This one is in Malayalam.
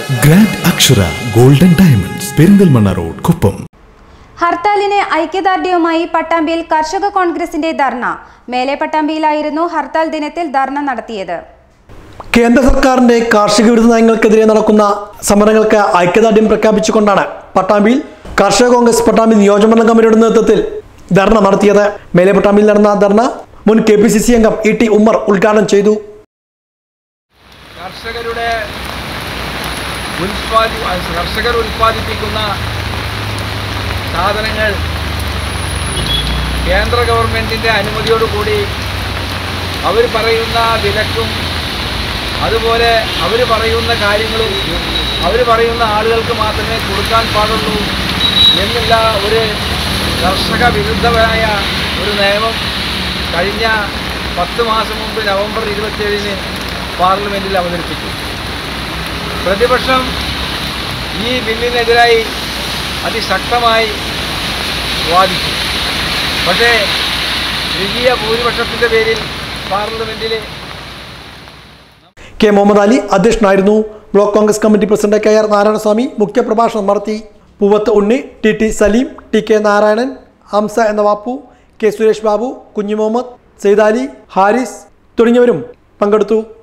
grand Akshara golden diamonds Perinthalmanna road Kuppam ഹർത്താലിന് ഐക്യദാർഢ്യവുമായി പട്ടാമ്പിയിൽ കർഷക കോൺഗ്രസിന്റെ ധർണ മേലെ പട്ടാമ്പിയിലായിരുന്നു ഹർത്താൽ ദിനത്തിൽ ധർണ നടത്തിയത് കേന്ദ്ര സർക്കാരിന്റെ കാർഷിക വിരുദ്ധ നയങ്ങൾക്കെതിരെ നടക്കുന്ന സമരങ്ങൾക്ക് ഐക്യദാർഢ്യം പ്രഖ്യാപിച്ചുകൊണ്ടാണ് പട്ടാമ്പിയിൽ കർഷക കോൺഗ്രസ് പട്ടാമ്പി നിയോജകമണ്ഡലം കമ്മിറ്റിയുടെ നേതൃത്വത്തിൽ ധർണ നടത്തിയത് മേലെ പട്ടാമ്പിയിൽ നടന്ന ധർണ മുൻ കെ പി സി സി അംഗം ഇ ടി ഉമ്മർ ഉദ്ഘാടനം ചെയ്തു കർഷകരുടെ ഉൽപാദി കർഷകർ ഉൽപ്പാദിപ്പിക്കുന്ന സാധനങ്ങൾ കേന്ദ്ര ഗവൺമെൻറ്റിൻ്റെ അനുമതിയോടുകൂടി അവർ പറയുന്ന വിലക്കും അതുപോലെ അവർ പറയുന്ന കാര്യങ്ങളും അവർ പറയുന്ന ആളുകൾക്ക് മാത്രമേ കൊടുക്കാൻ പാടുള്ളൂ എന്നുള്ള ഒരു കർഷക വിരുദ്ധമായ ഒരു നിയമം കഴിഞ്ഞ പത്ത് മാസം മുമ്പ് നവംബർ ഇരുപത്തിയേഴിന് പാർലമെൻറ്റിൽ അവതരിപ്പിച്ചു പ്രതിപക്ഷം ഈ ബില്ലിനെതിരായി അതിശക്തമായി വാദിച്ചു പക്ഷേ വലിയ ഭൂരിപക്ഷത്തിൻ്റെ പേരിൽ പാർലമെൻറ്റിൽ കെ മുഹമ്മദ് അലി അധ്യക്ഷനായിരുന്നു block Congress committee president K R Narayanaswamy മുഖ്യപ്രഭാഷണം നടത്തി Poovath Unni T T Saleem T K Narayanan Hamsa എന്ന വാപ്പു കെ സുരേഷ് ബാബു കുഞ്ഞു മുഹമ്മദ് സെയ്താലി ഹാരിസ് തുടങ്ങിയവരും പങ്കെടുത്തു